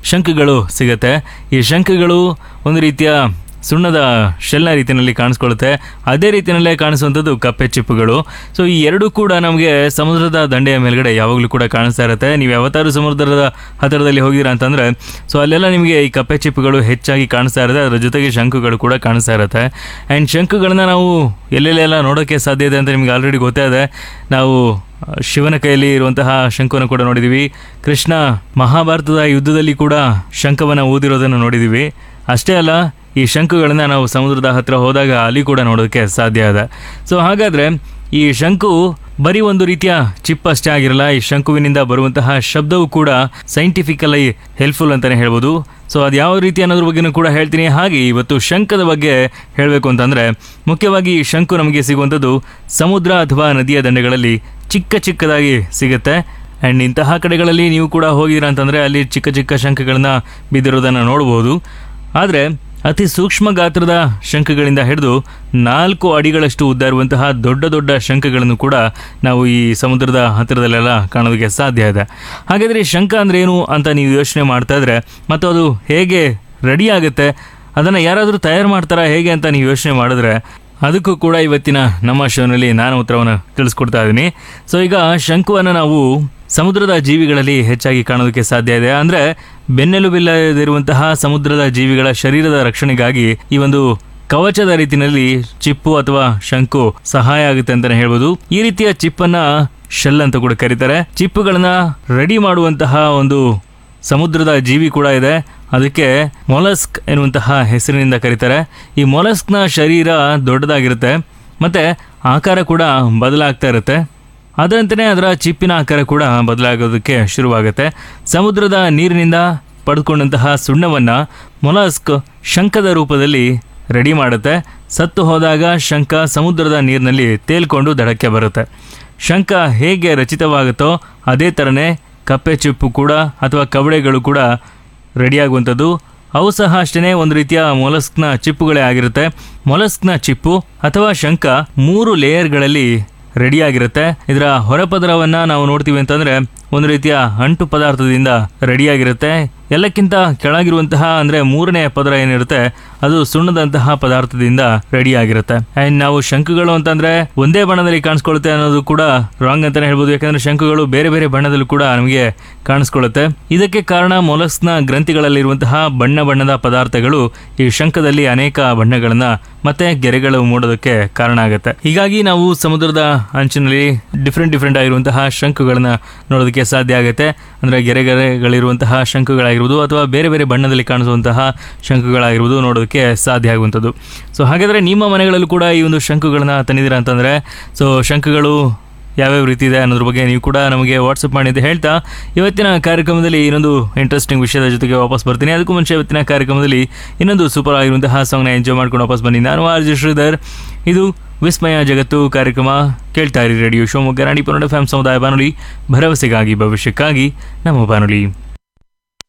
ಶಂಖಗಳು ಸಿಗುತ್ತೆ ಈ ಶಂಖಗಳು ಒಂದು ರೀತಿಯ ಸುಣ್ಣದ ಶೆಲ್ನ ರೀತಿಯಲ್ಲಿ ಕಾಣಿಸ್ಕೊಳ್ಳುತ್ತೆ ಅದೇ ರೀತಿಯಲ್ಲೇ ಕಾಣಿಸುವಂಥದ್ದು ಕಪ್ಪೆ ಚಿಪ್ಪುಗಳು ಸೊ ಈ ಎರಡೂ ಕೂಡ ನಮಗೆ ಸಮುದ್ರದ ದಂಡೆಯ ಮೇಲ್ಗಡೆ ಯಾವಾಗಲೂ ಕೂಡ ಕಾಣಿಸ್ತಾ ಇರುತ್ತೆ ನೀವು ಯಾವತ್ತಾದ್ರೂ ಸಮುದ್ರದ ಹತ್ತಿರದಲ್ಲಿ ಹೋಗಿರಾ ಅಂತಂದರೆ ಸೊ ಅಲ್ಲೆಲ್ಲ ನಿಮಗೆ ಈ ಕಪ್ಪೆ ಚಿಪ್ಪುಗಳು ಹೆಚ್ಚಾಗಿ ಕಾಣಿಸ್ತಾ ಇರುತ್ತೆ ಅದರ ಜೊತೆಗೆ ಶಂಖುಗಳು ಕೂಡ ಕಾಣಿಸ್ತಾ ಇರುತ್ತೆ ಆ್ಯಂಡ್ ಶಂಖುಗಳನ್ನ ನಾವು ಎಲ್ಲೆಲ್ಲೆಲ್ಲ ನೋಡೋಕ್ಕೆ ಸಾಧ್ಯ ಇದೆ ಅಂತ ನಿಮಗೆ ಆಲ್ರೆಡಿ ಗೊತ್ತೇ ಇದೆ ನಾವು ಆ, ಶಿವನ ಕೈಯಲ್ಲಿ ಇರುವಂತಹ ಶಂಖವನ್ನು ಕೂಡ ನೋಡಿದ್ದೀವಿ ಕೃಷ್ಣ ಮಹಾಭಾರತದ ಯುದ್ಧದಲ್ಲಿ ಕೂಡ ಶಂಖವನ್ನು ಊದಿರೋದನ್ನು ನೋಡಿದ್ದೀವಿ ಅಷ್ಟೇ ಅಲ್ಲ ಈ ಶಂಖುಗಳನ್ನ ನಾವು ಸಮುದ್ರದ ಹತ್ರ ಹೋದಾಗ ಅಲ್ಲಿ ಕೂಡ ನೋಡೋದಕ್ಕೆ ಸಾಧ್ಯ ಇದೆ ಸೊ ಹಾಗಾದರೆ ಈ ಶಂಕು ಬರೀ ಒಂದು ರೀತಿಯ ಚಿಪ್ ಅಷ್ಟೇ ಆಗಿರಲ್ಲ ಈ ಶಂಕುವಿನಿಂದ ಬರುವಂತಹ ಶಬ್ದವು ಕೂಡ ಸೈಂಟಿಫಿಕಲಿ ಹೆಲ್ಪ್ಫುಲ್ ಅಂತಲೇ ಹೇಳ್ಬೋದು ಸೊ ಅದು ಯಾವ ರೀತಿ ಅನ್ನೋದ್ರ ಬಗ್ಗೆನೂ ಕೂಡ ಹೇಳ್ತೀನಿ ಹಾಗೆ ಇವತ್ತು ಶಂಖದ ಬಗ್ಗೆ ಹೇಳಬೇಕು ಅಂತಂದರೆ ಮುಖ್ಯವಾಗಿ ಈ ಶಂಕು ನಮಗೆ ಸಿಗುವಂಥದ್ದು ಸಮುದ್ರ ಅಥವಾ ನದಿಯ ದಂಡೆಗಳಲ್ಲಿ ಚಿಕ್ಕ ಚಿಕ್ಕದಾಗಿ ಸಿಗುತ್ತೆ ಆ್ಯಂಡ್ ಇಂತಹ ಕಡೆಗಳಲ್ಲಿ ನೀವು ಕೂಡ ಹೋಗಿದ್ದೀರಾ ಅಂತಂದರೆ ಅಲ್ಲಿ ಚಿಕ್ಕ ಚಿಕ್ಕ ಶಂಖಗಳನ್ನ ಬಿದ್ದಿರೋದನ್ನು ನೋಡ್ಬೋದು ಆದರೆ ಅತಿ ಸೂಕ್ಷ್ಮ ಗಾತ್ರದ ಶಂಖಗಳಿಂದ ಹಿಡಿದು ನಾಲ್ಕು ಅಡಿಗಳಷ್ಟು ಉದ್ದ ಇರುವಂತಹ ದೊಡ್ಡ ದೊಡ್ಡ ಶಂಖಗಳನ್ನು ಕೂಡ ನಾವು ಈ ಸಮುದ್ರದ ಹತ್ತಿರದಲ್ಲೆಲ್ಲ ಕಾಣೋದಕ್ಕೆ ಸಾಧ್ಯ ಇದೆ ಹಾಗಾದರೆ ಈ ಶಂಖ ಅಂದ್ರೆ ಏನು ಅಂತ ನೀವು ಯೋಚನೆ ಮಾಡ್ತಾ ಇದ್ರೆ ಮತ್ತು ಅದು ಹೇಗೆ ರೆಡಿ ಆಗುತ್ತೆ ಅದನ್ನು ಯಾರಾದರೂ ತಯಾರು ಮಾಡ್ತಾರಾ ಹೇಗೆ ಅಂತ ನೀವು ಯೋಚನೆ ಮಾಡಿದ್ರೆ ಅದಕ್ಕೂ ಕೂಡ ಇವತ್ತಿನ ನಮ್ಮ ಶೋನಲ್ಲಿ ನಾನು ಉತ್ತರವನ್ನು ತಿಳಿಸ್ಕೊಡ್ತಾ ಇದ್ದೀನಿ ಸೊ ಈಗ ಶಂಕುವನ್ನು ನಾವು ಸಮುದ್ರದ ಜೀವಿಗಳಲ್ಲಿ ಹೆಚ್ಚಾಗಿ ಕಾಣೋದಕ್ಕೆ ಸಾಧ್ಯ ಇದೆ ಅಂದರೆ ಬೆನ್ನೆಲುಬಿಲ್ಲದಿರುವಂತಹ ಸಮುದ್ರದ ಜೀವಿಗಳ ಶರೀರದ ರಕ್ಷಣೆಗಾಗಿ ಈ ಒಂದು ಕವಚದ ರೀತಿಯಲ್ಲಿ ಚಿಪ್ಪು ಅಥವಾ ಶಂಕು ಸಹಾಯ ಆಗುತ್ತೆ ಅಂತಾನೆ ಹೇಳ್ಬೋದು ಈ ರೀತಿಯ ಚಿಪ್ಪನ್ನ ಶೆಲ್ ಅಂತ ಕೂಡ ಕರೀತಾರೆ ಚಿಪ್ಪುಗಳನ್ನ ರೆಡಿ ಮಾಡುವಂತಹ ಒಂದು ಸಮುದ್ರದ ಜೀವಿ ಕೂಡ ಇದೆ ಅದಕ್ಕೆ ಮೊಲಸ್ಕ್ ಎನ್ನುವಂತಹ ಹೆಸರಿನಿಂದ ಕರೀತಾರೆ ಈ ಮೊಲಸ್ಕ್ನ ಶರೀರ ದೊಡ್ಡದಾಗಿರುತ್ತೆ ಮತ್ತೆ ಆಕಾರ ಕೂಡ ಬದಲಾಗ್ತಾ ಇರುತ್ತೆ ಅದರಂತೆಯೇ ಅದರ ಚಿಪ್ಪಿನ ಆಕಾರ ಕೂಡ ಬದಲಾಗೋದಕ್ಕೆ ಶುರುವಾಗುತ್ತೆ ಸಮುದ್ರದ ನೀರಿನಿಂದ ಪಡೆದುಕೊಂಡಂತಹ ಸುಣ್ಣವನ್ನು ಮೊಲಸ್ಕ್ ಶಂಖದ ರೂಪದಲ್ಲಿ ರೆಡಿ ಮಾಡುತ್ತೆ ಸತ್ತು ಹೋದಾಗ ಶಂಖ ಸಮುದ್ರದ ನೀರಿನಲ್ಲಿ ತೇಲ್ಕೊಂಡು ದಡಕ್ಕೆ ಬರುತ್ತೆ ಶಂಖ ಹೇಗೆ ರಚಿತವಾಗುತ್ತೋ ಅದೇ ಥರನೇ ಕಪ್ಪೆ ಚಿಪ್ಪು ಕೂಡ ಅಥವಾ ಕವಡೆಗಳು ಕೂಡ ರೆಡಿಯಾಗುವಂಥದ್ದು ಅವು ಸಹ ಅಷ್ಟೇ ಒಂದು ರೀತಿಯ ಮೊಲಸ್ಕ್ನ ಚಿಪ್ಪುಗಳೇ ಆಗಿರುತ್ತೆ ಮೊಲಸ್ಕ್ನ ಚಿಪ್ಪು ಅಥವಾ ಶಂಖ ಮೂರು ಲೇಯರ್ಗಳಲ್ಲಿ ರೆಡಿಯಾಗಿರುತ್ತೆ ಇದರ ಹೊರಪದರವನ್ನ ನಾವು ನೋಡ್ತೀವಿ ಅಂತಂದ್ರೆ ಒಂದು ರೀತಿಯ ಅಂಟು ಪದಾರ್ಥದಿಂದ ರೆಡಿಯಾಗಿರುತ್ತೆ ಎಲ್ಲಕ್ಕಿಂತ ಕೆಳಗಿರುವಂತಹ ಅಂದ್ರೆ ಮೂರನೇ ಪದರ ಏನಿರುತ್ತೆ ಅದು ಸುಣ್ಣದಂತಹ ಪದಾರ್ಥದಿಂದ ರೆಡಿಯಾಗಿರುತ್ತೆ ಆ್ಯಂಡ್ ನಾವು ಶಂಕುಗಳು ಅಂತಂದ್ರೆ ಒಂದೇ ಬಣ್ಣದಲ್ಲಿ ಕಾಣಿಸ್ಕೊಳ್ಳುತ್ತೆ ಅನ್ನೋದು ಕೂಡ ರಾಂಗ್ ಅಂತಾನೆ ಹೇಳ್ಬೋದು ಯಾಕಂದ್ರೆ ಶಂಕುಗಳು ಬೇರೆ ಬೇರೆ ಬಣ್ಣದಲ್ಲೂ ಕೂಡ ನಮಗೆ ಕಾಣಿಸ್ಕೊಳ್ಳುತ್ತೆ ಇದಕ್ಕೆ ಕಾರಣ ಮೊಲಸ್ನ ಗ್ರಂಥಿಗಳಲ್ಲಿರುವಂತಹ ಬಣ್ಣ ಬಣ್ಣದ ಪದಾರ್ಥಗಳು ಈ ಶಂಖದಲ್ಲಿ ಅನೇಕ ಬಣ್ಣಗಳನ್ನ ಮತ್ತೆ ಗೆರೆಗಳು ಮೂಡೋದಕ್ಕೆ ಕಾರಣ ಆಗುತ್ತೆ ಹೀಗಾಗಿ ನಾವು ಸಮುದ್ರದ ಅಂಚಿನಲ್ಲಿ ಡಿಫ್ರೆಂಟ್ ಡಿಫ್ರೆಂಟ್ ಆಗಿರುವಂತಹ ಶಂಕುಗಳನ್ನ ನೋಡೋದಕ್ಕೆ ಸಾಧ್ಯ ಆಗುತ್ತೆ ಅಂದ್ರೆ ಗೆರೆ ಗೆರೆಗಳಿರುವಂತಹ ಶಂಕುಗಳಾಗಿರ್ಬೋದು ಅಥವಾ ಬೇರೆ ಬೇರೆ ಬಣ್ಣದಲ್ಲಿ ಕಾಣಿಸುವಂತಹ ಶಂಕುಗಳಾಗಿರ್ಬೋದು ನೋಡೋದಕ್ಕೆ ಸಾಧ್ಯ ಆಗುವಂಥದ್ದು ಸೊ ಹಾಗಾದ್ರೆ ನಿಮ್ಮ ಮನೆಗಳಲ್ಲೂ ಕೂಡ ಈ ಒಂದು ಶಂಕುಗಳನ್ನ ತಂದಿದ್ದೀರಾ ಅಂತಂದ್ರೆ ಸೊ ಶಂಕುಗಳು ಯಾವ್ಯಾವ ರೀತಿ ಇದೆ ಅನ್ನೋದ್ರ ಬಗ್ಗೆ ನೀವು ಕೂಡ ನಮಗೆ ವಾಟ್ಸಪ್ ಮಾಡಿ ಅಂತ ಹೇಳ್ತಾ ಇವತ್ತಿನ ಕಾರ್ಯಕ್ರಮದಲ್ಲಿ ಇನ್ನೊಂದು ಇಂಟ್ರೆಸ್ಟಿಂಗ್ ವಿಷಯದ ಜೊತೆಗೆ ವಾಪಸ್ ಬರ್ತೀನಿ ಅದಕ್ಕೂ ಮುಂಚೆ ಇವತ್ತಿನ ಕಾರ್ಯಕ್ರಮದಲ್ಲಿ ಇನ್ನೊಂದು ಸೂಪರ್ ಆಗಿರುವಂತಹ ಸಾಂಗ್ನ ಎಂಜಾಯ್ ಮಾಡ್ಕೊಂಡು ವಾಪಸ್ ಬನ್ನಿ ನಾನು ಆರ್ ಜಿ ಶ್ರೀಧರ್ ಇದು ವಿಸ್ಮಯ ಜಗತ್ತು ಕಾರ್ಯಕ್ರಮ ಕೇಳ್ತಾ ಇರಿ ರೇಡಿಯೋ ಶಿವಮೊಗ್ಗ ರಾಣಿ ಪನ್ನಡ ಫ್ಯಾಮ್ ಸಮುದಾಯ ಬಾನುಲಿ ಭರವಸೆಗಾಗಿ ಭವಿಷ್ಯಕ್ಕಾಗಿ ನಮ್ಮ ಬಾನುಲಿ